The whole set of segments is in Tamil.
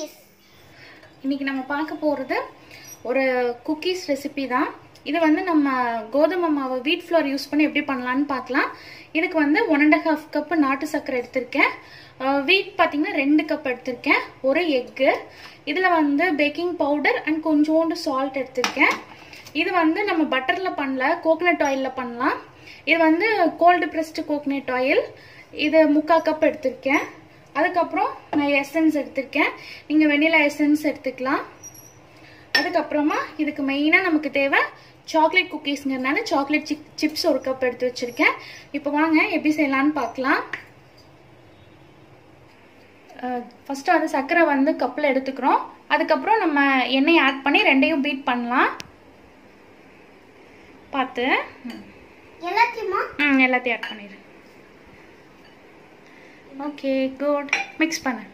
குக்கீஸ் இன்னைக்கு நம்ம பார்க்க போகிறது ஒரு குக்கீஸ் ரெசிபி தான் இது வந்து நம்ம கோதுமை மாவு வீட் ஃப்ளோர் யூஸ் பண்ணி எப்படி பண்ணலான்னு பார்க்கலாம் இதுக்கு வந்து ஒன் அண்ட் ஹாஃப் கப் நாட்டு சர்க்கரை எடுத்திருக்கேன் வீட் பார்த்தீங்கன்னா ரெண்டு கப் எடுத்திருக்கேன் ஒரு எக்கு இதில் வந்து பேக்கிங் பவுடர் அண்ட் கொஞ்சோண்டு சால்ட் எடுத்திருக்கேன் இது வந்து நம்ம பட்டரில் பண்ணல கோகனட் ஆயிலில் பண்ணலாம் இது வந்து கோல்டு ப்ரெஸ்டு கோகனட் ஆயில் இது முக்கால் கப் எடுத்திருக்கேன் அதுக்கப்புறம் நான் எசன்ஸ் எடுத்திருக்கேன் நீங்கள் வெனிலா எசன்ஸ் எடுத்துக்கலாம் அதுக்கப்புறமா இதுக்கு மெயினாக நமக்கு தேவை சாக்லேட் குக்கீஸ்ங்கிறதுனால சாக்லேட் சிப் சிப்ஸ் ஒரு கப் எடுத்து வச்சுருக்கேன் இப்போ வாங்க எப்படி செய்யலான்னு பார்க்கலாம் ஃபஸ்ட்டு அது சர்க்கரை வந்து கப்பில் எடுத்துக்கிறோம் அதுக்கப்புறம் நம்ம எண்ணெய் ஆட் பண்ணி ரெண்டையும் பீட் பண்ணலாம் பார்த்து எல்லாத்தையுமா ம் எல்லாத்தையும் ஆட் பண்ணிடு ஓகே குட் மிக்ஸ் பண்ணு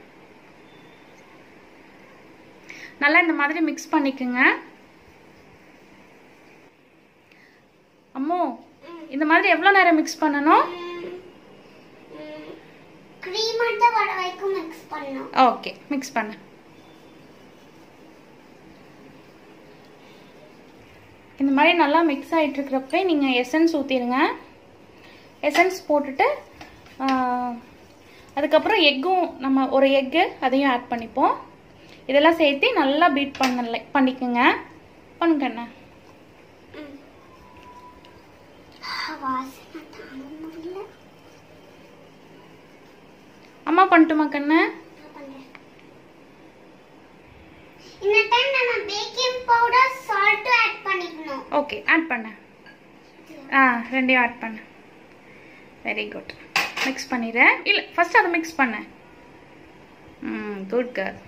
நல்லா இந்த மாதிரி மிக்ஸ் பண்ணிக்கோங்க அம்மோ இந்த மாதிரி எவ்வளோ நேரம் மிக்ஸ் பண்ணணும் க்ரீமட்ட வர வரைக்கும் மிக்ஸ் பண்ணணும் ஓகே மிக்ஸ் பண்ணு இந்த மாதிரி நல்லா மிக்ஸ் ஆகிட்டு இருக்கிறப்ப நீங்கள் எசன்ஸ் ஊற்றிடுங்க எசன்ஸ் போட்டுட்டு அதுக்கப்புறம் எக்கும் நம்ம ஒரு எக்கு அதையும் ஆட் பண்ணிப்போம் இதெல்லாம் சேர்த்து நல்லா பீட் பண்ணல பண்ணிக்கோங்க பண்ணுங்கண்ணா வாசனை தாங்க முடியல அம்மா பண்ணட்டுமா கண்ணு நான் பண்றேன். இந்த டைம் நம்ம பேக்கிங் பவுடர் சால்ட் ஆட் பண்ணிக்கணும் ஓகே ஆட் பண்ண ஆ ரெண்டையும் ஆட் பண்ண வெரி குட் மிக்ஸ் பண்ணிடு இல்லை ஃபர்ஸ்ட் அதை மிக்ஸ் பண்ண ம் குட் கேர்ள்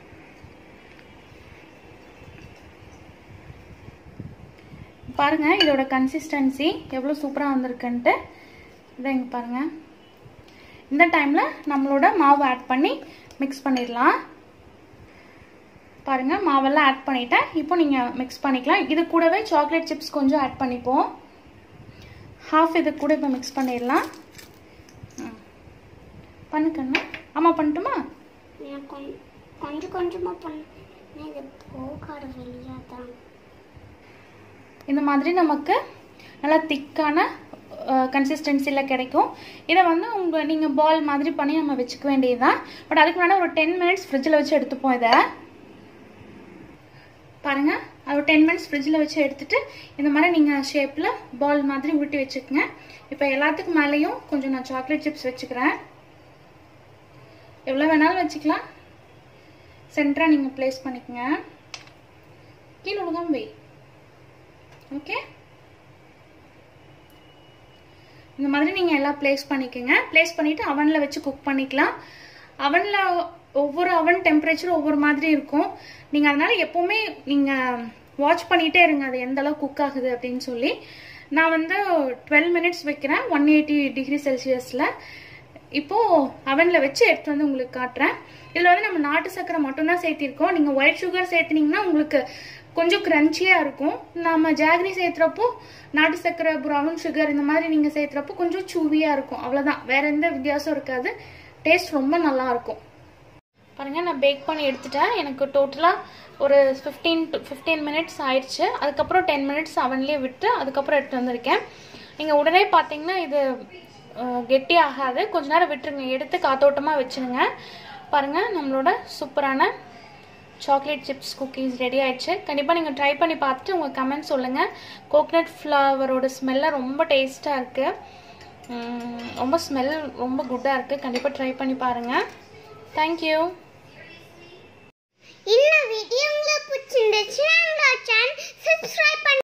பாருங்க இதோட கன்சிஸ்டன்சி எவ்வளோ சூப்பராக வந்திருக்குன்ட்டு இதை இங்கே பாருங்க இந்த டைமில் நம்மளோட மாவு ஆட் பண்ணி மிக்ஸ் பண்ணிடலாம் பாருங்க மாவெல்லாம் ஆட் பண்ணிட்டேன் இப்போ நீங்கள் மிக்ஸ் பண்ணிக்கலாம் இது கூடவே சாக்லேட் சிப்ஸ் கொஞ்சம் ஆட் பண்ணிப்போம் ஹாஃப் இது கூட இப்போ மிக்ஸ் பண்ணிடலாம் ம். பண்ணு கண்ணு ஆமாம் பண்ணட்டுமா நான் கொஞ்சம் கொஞ்சம் கொஞ்சமா பண்ணேன் இது போகாத வெளியா தான் இந்த மாதிரி நமக்கு நல்லா திக்கான கன்சிஸ்டன்சியில் கிடைக்கும் இதை வந்து உங்கள் நீங்கள் பால் மாதிரி பண்ணி நம்ம வச்சுக்க வேண்டியதுதான் பட் அதுக்கு முன்னாடி ஒரு டென் மினிட்ஸ் ஃப்ரிட்ஜில் வச்சு எடுத்துப்போம் இதை பாருங்க அது ஒரு டென் மினிட்ஸ் ஃப்ரிட்ஜில் வச்சு எடுத்துட்டு இந்த மாதிரி நீங்கள் ஷேப்பில் பால் மாதிரி உருட்டி வச்சுக்கோங்க இப்போ எல்லாத்துக்கும் மேலேயும் கொஞ்சம் நான் சாக்லேட் சிப்ஸ் வச்சுக்கிறேன் எவ்வளோ வேணாலும் வச்சுக்கலாம் சென்டராக நீங்கள் ப்ளேஸ் பண்ணிக்கோங்க கீழே உலகம் வை ஓகே இந்த மாதிரி நீங்கள் எல்லாம் ப்ளேஸ் பண்ணிக்கோங்க ப்ளேஸ் பண்ணிவிட்டு அவனில் வச்சு குக் பண்ணிக்கலாம் அவனில் ஒவ்வொரு அவன் டெம்பரேச்சரும் ஒவ்வொரு மாதிரி இருக்கும் நீங்கள் அதனால் எப்போவுமே நீங்கள் வாட்ச் பண்ணிகிட்டே இருங்க அது எந்த அளவு குக் ஆகுது அப்படின்னு சொல்லி நான் வந்து டுவெல் மினிட்ஸ் வைக்கிறேன் ஒன் எயிட்டி டிகிரி செல்சியஸில் இப்போது அவனில் வச்சு எடுத்து வந்து உங்களுக்கு காட்டுறேன் இதில் வந்து நம்ம நாட்டு சர்க்கரை மட்டும்தான் சேர்த்திருக்கோம் நீங்கள் ஒயிட் சுகர் சேர்த்துனீங்கன்னா உங்களுக்கு கொஞ்சம் க்ரன்ச்சியாக இருக்கும் நம்ம ஜாகரி சேர்த்துறப்போ நாட்டு சர்க்கரை ப்ரௌன் சுகர் இந்த மாதிரி நீங்கள் சேர்த்துறப்போ கொஞ்சம் சூவியாக இருக்கும் அவ்வளோதான் வேற எந்த வித்தியாசம் இருக்காது டேஸ்ட் ரொம்ப நல்லா இருக்கும் பாருங்கள் நான் பேக் பண்ணி எடுத்துட்டேன் எனக்கு டோட்டலாக ஒரு ஃபிஃப்டீன் டு ஃபிஃப்டீன் மினிட்ஸ் ஆயிடுச்சு அதுக்கப்புறம் டென் மினிட்ஸ் அவன்லேயே விட்டு அதுக்கப்புறம் எடுத்து வந்திருக்கேன் நீங்கள் உடனே பார்த்தீங்கன்னா இது அஹ், கெட்டி ஆகாது கொஞ்ச நேரம் விட்டுருங்க எடுத்து காத்தோட்டமாக வச்சுருங்க பாருங்கள் நம்மளோட சூப்பரான சாக்லேட் சிப்ஸ் குக்கீஸ் ரெடி ஆயிடுச்சு கண்டிப்பாக நீங்கள் ட்ரை பண்ணி பார்த்துட்டு உங்கள் கமெண்ட் சொல்லுங்கள் கோகனட் ஃப்ளவரோட ஸ்மெல்லாம் ரொம்ப டேஸ்ட்டாக இருக்குது ரொம்ப ஸ்மெல் ரொம்ப குட்டாக இருக்குது கண்டிப்பாக ட்ரை பண்ணி பாருங்கள் தேங்க்யூ இந்த வீடியோ உங்களுக்கு பிடிச்சிருந்துச்சுன்னா எங்களோட சேனல் சப்ஸ்கிரைப் பண்ணி